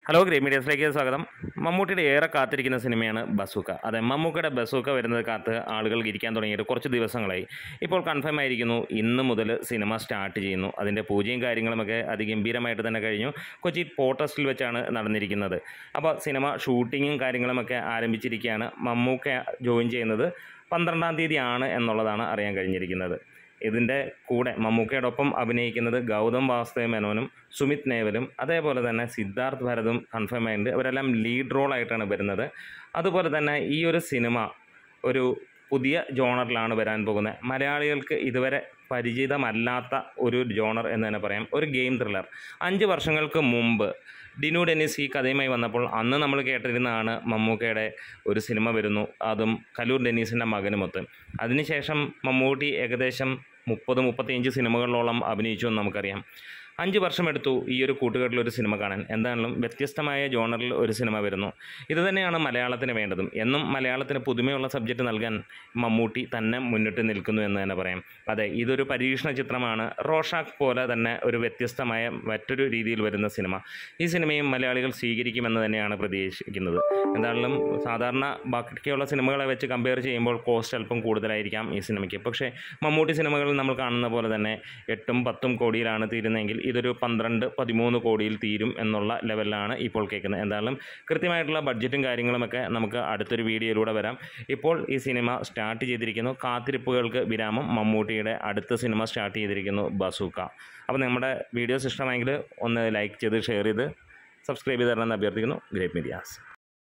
hello grey മീഡിയസിലേക്ക് സ്വാഗതം മമ്മൂട്ടിയുടെ ഏറെ കാത്തിരിക്കുന്ന സിനിമയാണ് ബസൂക്ക അതെ മമ്മൂക്കയുടെ ബസൂക്ക വരുന്നത് കാത്ത് ആളുകൾ ഇരിക്കാൻ തുടങ്ങിയിട്ട് കുറച്ച് ദിവസങ്ങളായി ഇപ്പോൾ കൺഫേം ആയിരിക്കുന്നു ഇന്ന് മുതൽ സിനിമ സ്റ്റാർട്ട് ചെയ്യുന്നു അതിൻ്റെ പൂജയും കാര്യങ്ങളുമൊക്കെ അതിഗംഭീരമായിട്ട് തന്നെ കഴിഞ്ഞു കൊച്ചി പോർട്ടസ്റ്റിൽ വെച്ചാണ് നടന്നിരിക്കുന്നത് അപ്പോൾ സിനിമ ഷൂട്ടിങ്ങും കാര്യങ്ങളുമൊക്കെ ആരംഭിച്ചിരിക്കുകയാണ് മമ്മൂക്ക ജോയിൻ ചെയ്യുന്നത് പന്ത്രണ്ടാം തീയതിയാണ് എന്നുള്ളതാണ് അറിയാൻ കഴിഞ്ഞിരിക്കുന്നത് ഇതിൻ്റെ കൂടെ മമ്മൂക്കയോടൊപ്പം അഭിനയിക്കുന്നത് ഗൗതം വാസുദേവ മേനോനും സുമിത് നേവലും അതേപോലെ തന്നെ സിദ്ധാർത്ഥ് ഭരതും കൺഫേം ആയിട്ടുണ്ട് ഇവരെല്ലാം ലീഡ് റോളായിട്ടാണ് വരുന്നത് അതുപോലെ തന്നെ ഈ ഒരു സിനിമ ഒരു പുതിയ ജോണറിലാണ് വരാൻ പോകുന്നത് മലയാളികൾക്ക് ഇതുവരെ പരിചിതമല്ലാത്ത ഒരു ജോണർ എന്ന് തന്നെ പറയാം ഒരു ഗെയിം ത്രില്ലർ അഞ്ച് വർഷങ്ങൾക്ക് മുമ്പ് ഡിനു ഡെന്നിസ് ഈ കഥയുമായി വന്നപ്പോൾ അന്ന് നമ്മൾ കേട്ടിരുന്നതാണ് മമ്മൂക്കയുടെ ഒരു സിനിമ വരുന്നു അതും കലൂർ ഡെന്നീസിൻ്റെ മകനുമൊത്ത് അതിനുശേഷം മമ്മൂട്ടി ഏകദേശം മുപ്പത് മുപ്പത്തിയഞ്ച് സിനിമകളിലോളം അഭിനയിച്ചു എന്ന് നമുക്കറിയാം അഞ്ച് വർഷമെടുത്തു ഈ ഒരു കൂട്ടുകെട്ടിൽ ഒരു സിനിമ കാണാൻ എന്താണെങ്കിലും വ്യത്യസ്തമായ ജോണറിൽ ഒരു സിനിമ വരുന്നു ഇത് തന്നെയാണ് മലയാളത്തിന് വേണ്ടതും എന്നും മലയാളത്തിന് പുതുമയുള്ള സബ്ജക്റ്റ് നൽകാൻ മമ്മൂട്ടി തന്നെ മുന്നിട്ട് നിൽക്കുന്നു എന്ന് തന്നെ പറയാം അതെ ഇതൊരു പരീക്ഷണ ചിത്രമാണ് റോഷാക്ക് പോലെ തന്നെ ഒരു വ്യത്യസ്തമായ മറ്റൊരു രീതിയിൽ വരുന്ന സിനിമ ഈ സിനിമയും മലയാളികൾ സ്വീകരിക്കുമെന്ന് തന്നെയാണ് പ്രതീക്ഷിക്കുന്നത് എന്തായാലും സാധാരണ ബാക്കിയുള്ള സിനിമകളെ വെച്ച് കമ്പയർ ചെയ്യുമ്പോൾ കോസ്റ്റ് അല്പം കൂടുതലായിരിക്കാം ഈ സിനിമയ്ക്ക് പക്ഷേ മമ്മൂട്ടി സിനിമകളിൽ നമ്മൾ കാണുന്ന പോലെ തന്നെ എട്ടും പത്തും കോടിയിലാണ് തീരുന്നതെങ്കിൽ ഇതൊരു പന്ത്രണ്ട് പതിമൂന്ന് കോടിയിൽ തീരും എന്നുള്ള ലെവലിലാണ് ഇപ്പോൾ കേൾക്കുന്നത് എന്തായാലും കൃത്യമായിട്ടുള്ള ബഡ്ജറ്റും കാര്യങ്ങളുമൊക്കെ നമുക്ക് അടുത്തൊരു വീഡിയോയിലൂടെ വരാം ഇപ്പോൾ ഈ സിനിമ സ്റ്റാർട്ട് ചെയ്തിരിക്കുന്നു കാത്തിരിപ്പുകൾക്ക് വിരാമം മമ്മൂട്ടിയുടെ അടുത്ത സിനിമ സ്റ്റാർട്ട് ചെയ്തിരിക്കുന്നു ബസൂക്ക അപ്പോൾ നമ്മുടെ വീഡിയോസ് ഇഷ്ടമായെങ്കിൽ ഒന്ന് ലൈക്ക് ചെയ്ത് ഷെയർ ചെയ്ത് സബ്സ്ക്രൈബ് ചെയ്ത് തരണമെന്ന് അഭ്യർത്ഥിക്കുന്നു ഗ്രേറ്റ് മീഡിയാസ്